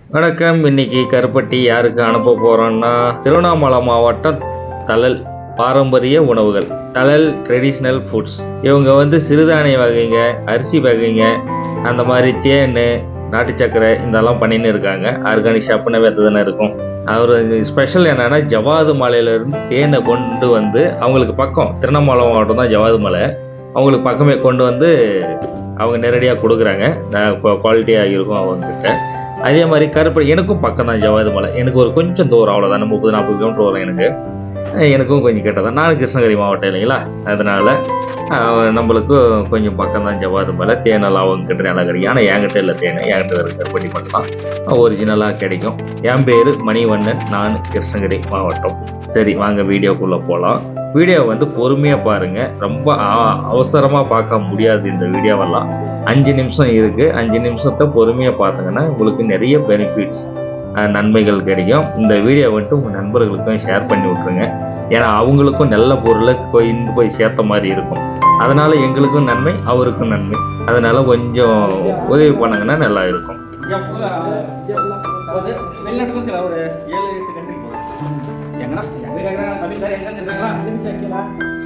வணக்கம் இன்னைக்கு கருப்பட்டி யாருக்கு அனுப்ப போகிறோன்னா திருவண்ணாமலை மாவட்டம் தழல் பாரம்பரிய உணவுகள் தழல் ட்ரெடிஷ்னல் ஃபுட்ஸ் இவங்க வந்து சிறுதானிய வகைங்க அரிசி வகைங்க அந்த மாதிரி தேன் நாட்டு சக்கரை இதெல்லாம் பண்ணின்னு இருக்காங்க ஆர்கானிக் ஷாப்புன்னு வெத்து தானே இருக்கும் அவர் ஸ்பெஷல் என்னன்னா ஜவாது மலையிலேருந்து தேனை கொண்டு வந்து அவங்களுக்கு பக்கம் திருவண்ணாமலை மாவட்டம் தான் ஜவாது மலை அவங்களுக்கு பக்கமே கொண்டு வந்து அவங்க நேரடியாக கொடுக்குறாங்க குவாலிட்டியாக இருக்கும் அவங்கக்கிட்ட அதே மாதிரி கருப்பட்டி எனக்கும் பக்கம் தான் ஜவாது மலை எனக்கு ஒரு கொஞ்சம் தூரம் அவ்வளோதானே முப்பது நாற்பது கிலோமீட்டர் வரும் எனக்கு அஹ் எனக்கும் கொஞ்சம் கிட்ட தான் நான் கிருஷ்ணகிரி மாவட்டம் இல்லைங்களா அதனால் நம்மளுக்கும் கொஞ்சம் பக்கம் தான் ஜவாது மலை தேனெல்லாம் அவங்க கிட்ட நல்லா கிடைக்கும் ஆனால் என்கிட்ட இல்லை தேன் என்கிட்ட வேறு கருப்பட்டி மட்டும்தான் ஒரிஜினலாக கிடைக்கும் என் பேர் மணிவண்ணன் நான் கிருஷ்ணகிரி மாவட்டம் சரி வாங்க வீடியோக்குள்ளே போகலாம் வீடியோ வந்து பொறுமையாக பாருங்கள் ரொம்ப அவசரமாக பார்க்க முடியாது இந்த வீடியோவெல்லாம் அஞ்சு நிமிஷம் இருக்குது அஞ்சு நிமிஷத்தை பொறுமையாக பார்த்தீங்கன்னா உங்களுக்கு நிறைய பெனிஃபிட்ஸ் நன்மைகள் கிடைக்கும் இந்த வீடியோ வந்துட்டு உங்கள் நண்பர்களுக்கும் ஷேர் பண்ணி விட்ருங்க ஏன்னா அவங்களுக்கும் நல்ல பொருளை கொண்டு போய் சேர்த்த மாதிரி இருக்கும் அதனால எங்களுக்கும் நன்மை அவருக்கும் நன்மை அதனால கொஞ்சம் உதவி பண்ணுங்கன்னா நல்லா இருக்கும் அதாவது வெளிநாட்டுக்கும் சில ஒரு ஏழு எட்டு கண்ட்ரிக்கு போகுது எங்கன்னா எங்க கேட்குறாங்க தமிழ்காரர் எங்க இருக்காங்களா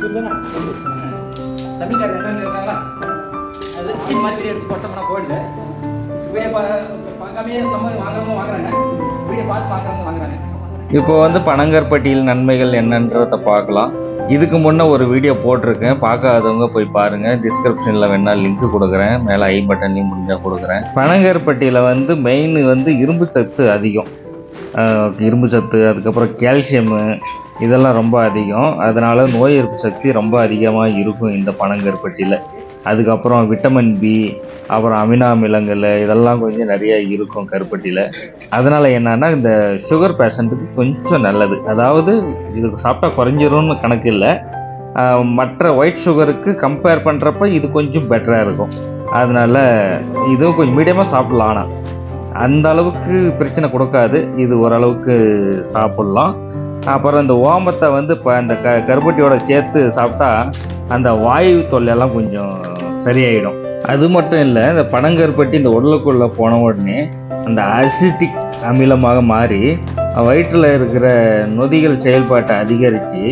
தமிழ்காரர் எங்க இருக்காங்களா அது இந்த மாதிரி வீடியோ எடுத்து போட்டோம்னா போயிடுது வீடியோ பார்க்காமே நம்ம வாங்குறவங்க வாங்குறாங்க வீடியோ பார்த்து பார்க்குறவங்க வாங்குறாங்க இப்போ வந்து பனங்கற்பட்டியில் நன்மைகள் என்னன்றதை பார்க்கலாம் இதுக்கு முன்னே ஒரு வீடியோ போட்டிருக்கேன் பார்க்காதவங்க போய் பாருங்கள் டிஸ்கிரிப்ஷனில் வேணால் லிங்க் கொடுக்குறேன் மேலே ஐ பட்டன்லையும் முடிஞ்சால் கொடுக்குறேன் பனங்கற்பட்டியில் வந்து மெயின் வந்து இரும்பு சத்து அதிகம் ஆஹ் இரும்பு சத்து அதுக்கப்புறம் கால்சியமு இதெல்லாம் ரொம்ப அதிகம் அதனால் நோய் எதிர்ப்பு சக்தி ரொம்ப அதிகமாக இருக்கும் இந்த பனங்கற்பட்டியில் அதுக்கப்புறம் விட்டமின் பி அப்புறம் அமினோ அமிலங்கள் இதெல்லாம் கொஞ்சம் நிறைய இருக்கும் கருப்பட்டியில் அதனால் என்னன்னா இந்த சுகர் பேஷண்ட்டுக்கு கொஞ்சம் நல்லது அதாவது இது சாப்பிட்டா குறைஞ்சிரும்னு கணக்கு இல்லை ஆஹ் மற்ற ஒயிட் சுகருக்கு கம்பேர் பண்ணுறப்ப இது கொஞ்சம் பெட்டராக இருக்கும் அதனால் இதுவும் கொஞ்சம் மீடியமாக சாப்பிட்லாம் ஆனால் அந்த அளவுக்கு பிரச்சனை கொடுக்காது இது ஓரளவுக்கு சாப்பிட்லாம் அப்புறம் இந்த ஓமத்தை வந்து இப்போ அந்த க கருப்பட்டியோட சேர்த்து சாப்பிட்டா அந்த வாயு தொல்லையெல்லாம் கொஞ்சம் சரியாயிடும் அது மட்டும் இல்லை இந்த பனங்கருப்பட்டி இந்த உடலுக்குள்ளே போன உடனே அந்த அசிட்டிக் அமிலமாக மாறி வயிற்றில் இருக்கிற நொதிகள் செயல்பாட்டை அதிகரித்து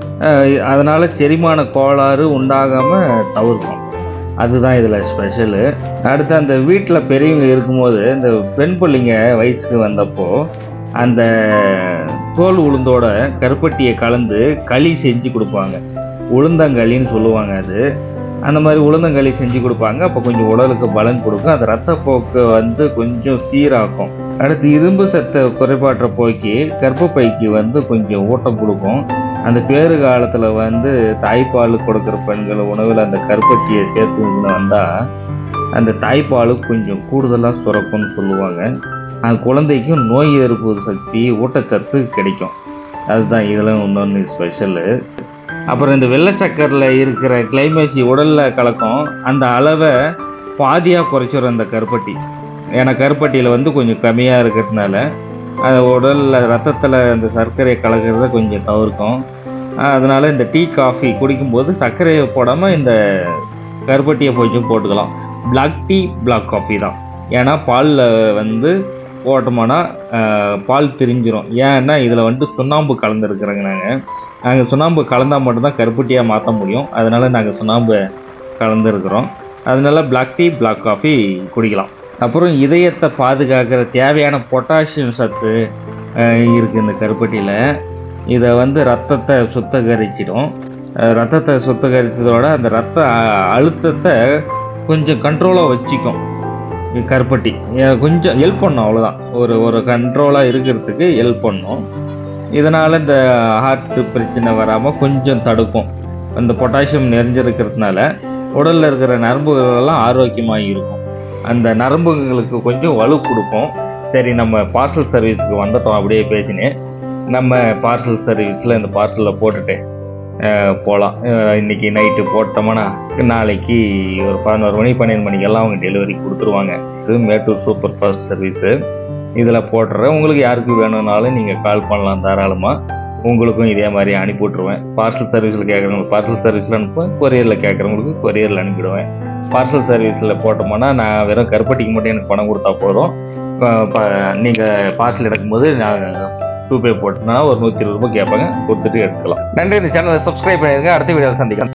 அதனால் செரிமான கோளாறு உண்டாகாமல் தவிர்க்கும் அதுதான் இதில் ஸ்பெஷலு அடுத்து அந்த வீட்டில் பெரியவங்க இருக்கும்போது இந்த பெண் பிள்ளைங்க வயசுக்கு வந்தப்போ அந்த தோல் உளுந்தோட கருப்பட்டியை கலந்து களி செஞ்சு கொடுப்பாங்க உளுந்தங்களின்னு சொல்லுவாங்க அது அந்த மாதிரி உளுந்தங்களி செஞ்சு கொடுப்பாங்க அப்போ கொஞ்சம் உடலுக்கு பலன் கொடுக்கும் அந்த ரத்தப்போக்கு வந்து கொஞ்சம் சீராக்கும் அடுத்து இரும்பு சத்தை குறைபாட்டை போக்கி கர்ப்பப்பைக்கு வந்து கொஞ்சம் ஊட்டம் கொடுக்கும் அந்த பேறு காலத்தில் வந்து தாய்ப்பால் கொடுக்குற பெண்கள் உணவில் அந்த கருப்பட்டியை சேர்த்து வந்தால் அந்த தாய்ப்பால் கொஞ்சம் கூடுதலாக சுரக்கும்னு சொல்லுவாங்க அந்த குழந்தைக்கும் நோய் எதிர்ப்பு சக்தி ஊட்டச்சத்து கிடைக்கும் அதுதான் இதெல்லாம் இன்னொன்று ஸ்பெஷலு அப்புறம் இந்த வெள்ளை சக்கரில் இருக்கிற கிளைமேசி உடலில் கலக்கும் அந்த அளவை பாதியாக குறைச்சிடும் அந்த கருப்பட்டி ஏன்னா கருப்பட்டியில் வந்து கொஞ்சம் கம்மியாக இருக்கிறதுனால அது உடலில் ரத்தத்தில் அந்த சர்க்கரையை கலக்கிறத கொஞ்சம் தவிர்க்கும் அதனால் இந்த டீ காஃபி குடிக்கும்போது சர்க்கரையை போடாமல் இந்த கருப்பட்டியை கொஞ்சம் போட்டுக்கலாம் பிளாக் டீ பிளாக் காஃபி தான் ஏன்னா பாலில் வந்து போட்டோம்னா பால் திரிஞ்சிரும் ஏன்னா இதில் வந்துட்டு சுண்ணாம்பு கலந்துருக்குறோங்க நாங்கள் நாங்கள் சுண்ணாம்பு கலந்தால் மட்டும்தான் கருப்பட்டியாக மாற்ற முடியும் அதனால் நாங்கள் சுண்ணாம்பு கலந்துருக்குறோம் அதனால பிளாக் டீ பிளாக் காஃபி குடிக்கலாம் அப்புறம் இதயத்தை பாதுகாக்கிற தேவையான பொட்டாசியம் சத்து இருக்குது இந்த கருப்பட்டியில் இதை வந்து ரத்தத்தை சுத்தகரிச்சிடும் அஹ் ரத்தத்தை சுத்தகரித்ததோட அந்த ரத்த அ- அழுத்தத்தை கொஞ்சம் கண்ட்ரோலாக வச்சுக்கும் இது கருப்பட்டி அஹ் கொஞ்சம் ஹெல்ப் பண்ணும் அவ்வளோதான் ஒரு ஒரு கண்ட்ரோலாக இருக்கிறதுக்கு ஹெல்ப் பண்ணும் இதனால் இந்த ஹார்ட் பிரச்சனை வராமல் கொஞ்சம் தடுக்கும் அந்த பொட்டாசியம் நிறைஞ்சிருக்கிறதுனால உடலில் இருக்கிற நரம்புகள் எல்லாம் ஆரோக்கியமாக இருக்கும் அந்த நரம்புகளுக்கு கொஞ்சம் வலு கொடுக்கும் சரி நம்ம பார்சல் சர்வீஸுக்கு வந்துட்டோம் அப்படியே பேசினேன் நம்ம பார்சல் சர்வீஸில் இந்த பார்சலில் போட்டுட்டு போகலாம் இன்னைக்கு நைட்டு போட்டோம்னா நாளைக்கு ஒரு பதினோரு மணி பன்னெண்டு மணிக்கெல்லாம் அவங்க டெலிவரி கொடுத்துருவாங்க இது மேட்டூர் சூப்பர் ஃபாஸ்ட் சர்வீஸு இதில் போட்டுறேன் உங்களுக்கு யாருக்கு வேணும்னாலும் நீங்கள் கால் பண்ணலாம் தாராளமாக உங்களுக்கும் இதே மாதிரி அனுப்பி விட்ருவேன் பார்சல் சர்வீஸில் கேட்குறவங்களுக்கு பார்சல் சர்வீஸில் அனுப்புவேன் கொரியரில் கேட்குறவங்களுக்கு கொரியரில் அனுப்பிடுவேன் பார்சல் சர்வீஸில் போட்டோம்னா நான் வெறும் கருப்பட்டிக்கு மட்டும் எனக்கு பணம் கொடுத்தா போதும் நீங்கள் பார்சல் எடுக்கும்போது நான் டூ பே போட்டோம்னா ஒரு நூற்றி இருபது ரூபாய் கேட்பாங்க கொடுத்துட்டு எடுத்துக்கலாம் நன்றி இந்த சேனலை சப்ஸ்கிரைப் பண்ணிடுங்க அடுத்த வீடியோவில் சந்திக்கலாம்